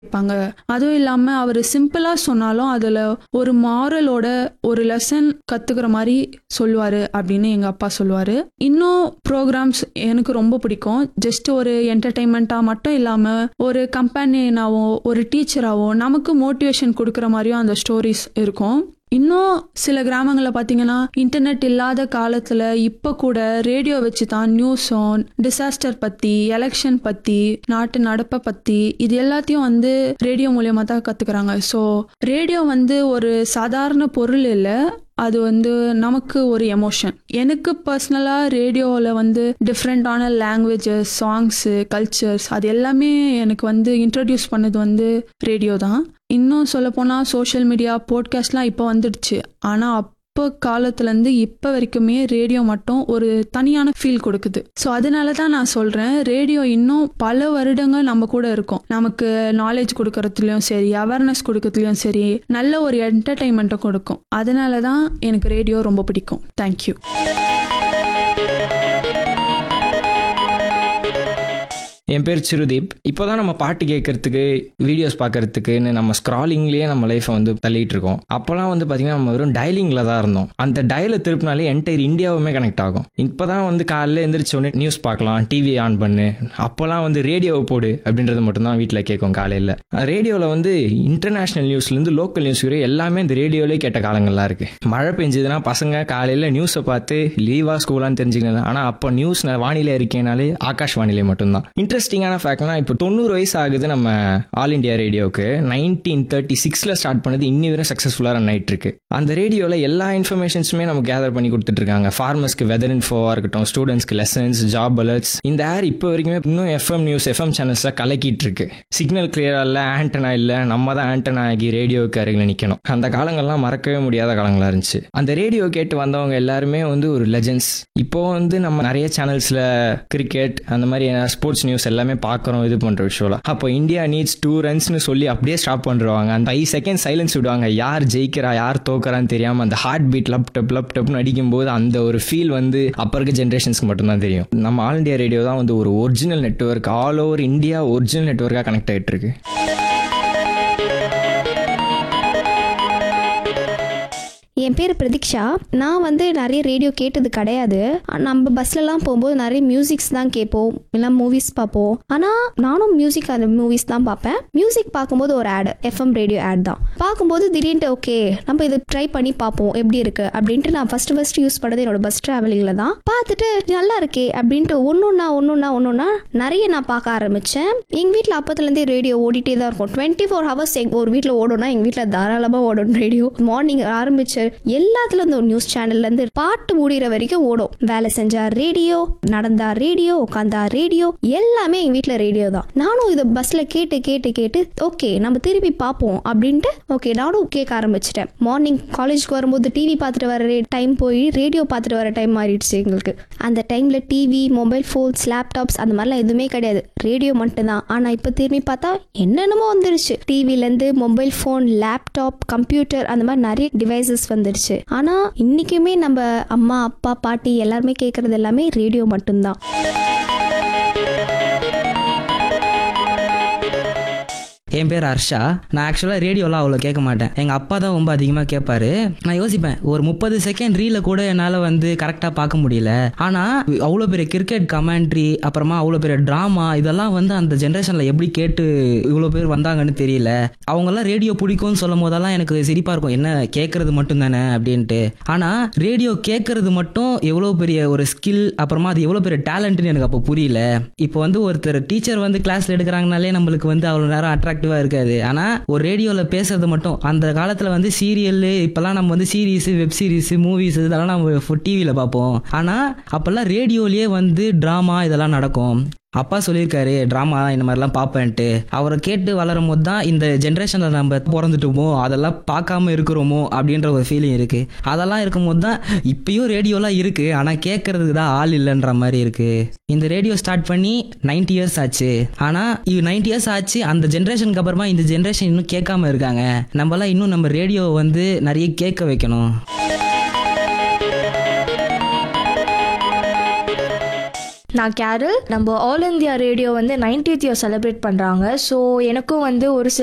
இருப்பாங்க அதுவும் இல்லாம அவர் சிம்பிளா சொன்னாலும் அதுல ஒரு மாரலோட ஒரு லெசன் கத்துக்கிற மாதிரி சொல்லுவாரு அப்படின்னு எங்க அப்பா சொல்லுவாரு இன்னும் ப்ரோக்ராம்ஸ் எனக்கு ரொம்ப பிடிக்கும் ஜஸ்ட் ஒரு என்டர்டைன்மெண்ட்டா மட்டும் இல்லாம ஒரு கம்பெனியனாவோ ஒரு டீச்சராவோ நமக்கு மோட்டிவேஷன் கொடுக்குற மாதிரியும் அந்த ஸ்டோரிஸ் இருக்கும் இன்னும் சில கிராமங்களில் பார்த்தீங்கன்னா இன்டர்நெட் இல்லாத காலத்தில் இப்போ கூட ரேடியோ வச்சு தான் நியூஸும் டிசாஸ்டர் பற்றி எலெக்ஷன் பற்றி நாட்டு நடப்பை பற்றி இது எல்லாத்தையும் வந்து ரேடியோ மூலியமாக தான் கற்றுக்குறாங்க ஸோ ரேடியோ வந்து ஒரு சாதாரண பொருள் இல்லை அது வந்து நமக்கு ஒரு எமோஷன் எனக்கு பர்சனலாக ரேடியோவில் வந்து டிஃப்ரெண்ட்டான லாங்குவேஜஸ் சாங்ஸு கல்ச்சர்ஸ் அது எல்லாமே எனக்கு வந்து இன்ட்ரடியூஸ் பண்ணது வந்து ரேடியோ தான் இன்னும் சொல்லப்போனால் சோஷியல் மீடியா போட்காஸ்ட்லாம் இப்போ வந்துடுச்சு ஆனால் அப்போ காலத்துலேருந்து இப்போ வரைக்குமே ரேடியோ மட்டும் ஒரு தனியான ஃபீல் கொடுக்குது ஸோ அதனால தான் நான் சொல்கிறேன் ரேடியோ இன்னும் பல வருடங்கள் நம்ம கூட இருக்கும் நமக்கு நாலேஜ் கொடுக்கறதுலையும் சரி அவேர்னஸ் கொடுக்கறதுலையும் சரி நல்ல ஒரு என்டர்டைன்மெண்ட்டை கொடுக்கும் அதனால தான் எனக்கு ரேடியோ ரொம்ப பிடிக்கும் தேங்க்யூ என் பேர் சிறுதீப் இப்போ தான் நம்ம பாட்டு கேட்கறதுக்கு வீடியோஸ் பார்க்கறதுக்குன்னு நம்ம ஸ்க்ராலிங்லேயே நம்ம லைஃப்பை வந்து தள்ளிட்டு இருக்கோம் அப்போலாம் வந்து பார்த்திங்கன்னா நம்ம வெறும் டயலிங்கில் தான் இருந்தோம் அந்த டயலை திருப்பினாலே என்டையர் இந்தியாவுமே கனெக்ட் ஆகும் இப்போ தான் வந்து காலையில் எந்திரிச்ச உடனே நியூஸ் பார்க்கலாம் டிவி ஆன் பண்ணு அப்போலாம் வந்து ரேடியோவை போடு அப்படின்றது மட்டும்தான் வீட்டில் கேட்கும் காலையில் ரேடியோவில் வந்து இன்டர்நேஷ்னல் நியூஸ்லேருந்து லோக்கல் நியூஸ் வரை எல்லாமே இந்த ரேடியோவிலே கேட்ட காலங்கள்லாம் இருக்குது மழை பெஞ்சதுன்னா பசங்க காலையில் நியூஸை பார்த்து லீவா ஸ்கூலான்னு தெரிஞ்சுக்கலாம் ஆனால் அப்போ நியூஸ் வானிலை இருக்கேனாலே ஆகாஷ் வானிலை மட்டும்தான் இன்ட்ரெஸ்டிங்கான ஃபேக்ட்னா இப்போ தொண்ணூறு வயசு ஆகுது நம்ம ஆல் இண்டியா ரேடியோவுக்கு நைன்டீன் தேர்ட்டி சிக்ஸில் ஸ்டார்ட் பண்ணது இன்னி வரை சக்ஸஸ்ஃபுல்லாக ரன் ஆயிட்டு இருக்கு அந்த ரேடியோவில் எல்லா இன்ஃபர்மேஷன்ஸுமே நம்ம கேதர் பண்ணி கொடுத்துட்டு இருக்காங்க ஃபார்மர்ஸ்க்கு வெதர் இன்ஃபோவாக இருக்கட்டும் ஸ்டூடெண்ட்ஸ்க்கு லெசன்ஸ் ஜாப் அலர்ட்ஸ் இந்த ஏர் இப்போ வரைக்குமே இன்னும் எஃப்எம் நியூஸ் எஃப்எம் சேனல்ஸில் கலக்கிட்டு இருக்கு சிக்னல் கிளியராக இல்லை ஆண்டனா இல்லை நம்ம தான் ஆண்டனா ஆகி ரேடியோவுக்கு அருகில் நிற்கணும் அந்த காலங்கள்லாம் மறக்கவே முடியாத காலங்களாக இருந்துச்சு அந்த ரேடியோ கேட்டு வந்தவங்க எல்லாருமே வந்து ஒரு லெஜெண்ட்ஸ் இப்போ வந்து நம்ம நிறைய சேனல்ஸில் கிரிக்கெட் அந்த மாதிரி ஸ்போர்ட்ஸ் நியூஸ் எல்லாமே பார்க்குறோம் இது பண்ணுற விஷயம்லாம் அப்போ இந்தியா நீட்ஸ் டூ ரன்ஸ்னு சொல்லி அப்படியே ஸ்டாப் பண்ணுறாங்க அந்த ஃபைவ் செகண்ட் சைலன்ஸ் விடுவாங்க யார் ஜெயிக்கிறா யார் தோக்குறான்னு தெரியாமல் அந்த heart beat lub dub lub டப்னு அடிக்கும்போது அந்த ஒரு ஃபீல் வந்து அப்போ இருக்க ஜென்ரேஷன்ஸ்க்கு மட்டும்தான் தெரியும் நம்ம ஆல் இண்டியா ரேடியோ தான் வந்து ஒரு original network all over India original நெட்ஒர்க்காக கனெக்ட் ஆகிட்டு இருக்கு என் பேர் பிரதீக்ஷா நான் வந்து நிறைய ரேடியோ கேட்டது கிடையாது நம்ம பஸ்லலாம் போகும்போது நிறைய மியூசிக்ஸ் தான் கேட்போம் இல்லை மூவிஸ் பார்ப்போம் ஆனால் நானும் மியூசிக் அந்த மூவிஸ் தான் பார்ப்பேன் மியூசிக் பார்க்கும்போது ஒரு ஆடு எஃப்எம் ரேடியோ ஆட் தான் பார்க்கும்போது திடீர்னு ஓகே நம்ம இது ட்ரை பண்ணி பார்ப்போம் எப்படி இருக்கு அப்படின்ட்டு நான் ஃபர்ஸ்ட் ஃபர்ஸ்ட் யூஸ் பண்ணது என்னோட பஸ் ட்ராவலிங்கில் தான் பார்த்துட்டு நல்லா இருக்கே அப்படின்ட்டு ஒன்றுன்னா ஒன்றுன்னா ஒன்றுன்னா நிறைய நான் பார்க்க ஆரம்பித்தேன் எங்கள் வீட்டில் அப்பத்துலேருந்தே ரேடியோ ஓடிட்டே தான் இருக்கும் டுவெண்ட்டி ஃபோர் ஹவர்ஸ் ஒரு வீட்டில் ஓடும்னா எங்கள் வீட்டில் தாராளமாக ஓடும் ரேடியோ மார்னிங் ஆரம்பிச்சு எல்லாத்துல இருந்து ஒரு நியூஸ் சேனல்ல இருந்து பாட்டு முடிகிற வரைக்கும் ஓடும் வேலை செஞ்சா ரேடியோ நடந்தா ரேடியோ உட்காந்தா ரேடியோ எல்லாமே எங்க வீட்ல ரேடியோ தான் நானும் இதை பஸ்ல கேட்டு கேட்டு கேட்டு ஓகே நம்ம திருப்பி பார்ப்போம் அப்படின்ட்டு ஓகே நானும் கேட்க ஆரம்பிச்சிட்டேன் மார்னிங் காலேஜ்க்கு வரும்போது டிவி பார்த்துட்டு வர டைம் போய் ரேடியோ பார்த்துட்டு வர டைம் மாறிடுச்சு எங்களுக்கு அந்த டைம்ல டிவி மொபைல் ஃபோன்ஸ் லேப்டாப்ஸ் அந்த மாதிரிலாம் எதுவுமே கிடையாது ரேடியோ மட்டும்தான் ஆனா இப்போ திரும்பி பார்த்தா என்னென்னமோ வந்துருச்சு டிவில இருந்து மொபைல் ஃபோன் லேப்டாப் கம்ப்யூட்டர் அந்த மாதிரி நிறைய டிவைசஸ் வந்துருச்சு ஆனா இன்னைக்குமே நம்ம அம்மா அப்பா பாட்டி எல்லாருமே கேட்கறது எல்லாமே ரேடியோ மட்டும்தான் என் பேர் ஹர்ஷா நான் ஆக்சுவலாக ரேடியோலாம் அவ்வளோ கேட்க மாட்டேன் எங்கள் அப்பா தான் ரொம்ப அதிகமாக கேட்பாரு நான் யோசிப்பேன் ஒரு முப்பது செகண்ட் ரீல கூட என்னால் வந்து கரெக்டாக பார்க்க முடியல ஆனால் அவ்வளோ பெரிய கிரிக்கெட் கமெண்ட்ரி அப்புறமா அவ்வளோ பெரிய ட்ராமா இதெல்லாம் வந்து அந்த ஜென்ரேஷனில் எப்படி கேட்டு இவ்வளோ பேர் வந்தாங்கன்னு தெரியல அவங்கெல்லாம் ரேடியோ பிடிக்கும்னு சொல்லும் போதெல்லாம் எனக்கு சிரிப்பாக இருக்கும் என்ன கேட்கறது மட்டும் தானே அப்படின்ட்டு ஆனால் ரேடியோ கேட்கறது மட்டும் எவ்வளோ பெரிய ஒரு ஸ்கில் அப்புறமா அது எவ்வளோ பெரிய டேலண்ட்னு எனக்கு அப்போ புரியல இப்போ வந்து ஒருத்தர் டீச்சர் வந்து கிளாஸ்ல எடுக்கிறாங்கனாலே நம்மளுக்கு வந்து அவ்வளோ நேரம் அட்ராக்டிவாக இருக்காது ஆனால் ஒரு ரேடியோவில் பேசுறது மட்டும் அந்த காலத்தில் வந்து சீரியல் இப்போல்லாம் நம்ம வந்து சீரீஸ் வெப் சீரிஸ் மூவிஸ் இதெல்லாம் நம்ம டிவியில் பார்ப்போம் ஆனால் அப்போல்லாம் ரேடியோலேயே வந்து ட்ராமா இதெல்லாம் நடக்கும் அப்பா சொல்லியிருக்காரு ட்ராமா இந்த மாதிரிலாம் பார்ப்பேன்ட்டு அவரை கேட்டு வளரும் போது தான் இந்த ஜென்ரேஷனில் நம்ம பிறந்துட்டோமோ அதெல்லாம் பார்க்காம இருக்கிறோமோ அப்படின்ற ஒரு ஃபீலிங் இருக்குது அதெல்லாம் இருக்கும்போது தான் இப்பயும் ரேடியோலாம் இருக்குது ஆனால் கேட்கறதுக்கு தான் ஆள் இல்லைன்ற மாதிரி இருக்குது இந்த ரேடியோ ஸ்டார்ட் பண்ணி நைன்டி இயர்ஸ் ஆச்சு ஆனால் இது நைன்டி இயர்ஸ் ஆச்சு அந்த ஜென்ரேஷனுக்கு அப்புறமா இந்த ஜென்ரேஷன் இன்னும் கேட்காம இருக்காங்க நம்மலாம் இன்னும் நம்ம ரேடியோ வந்து நிறைய கேட்க வைக்கணும் நான் கேரல் நம்ம ஆல் இந்தியா ரேடியோ வந்து நைன்டீத் இயர் செலிப்ரேட் பண்ணுறாங்க ஸோ எனக்கும் வந்து ஒரு சில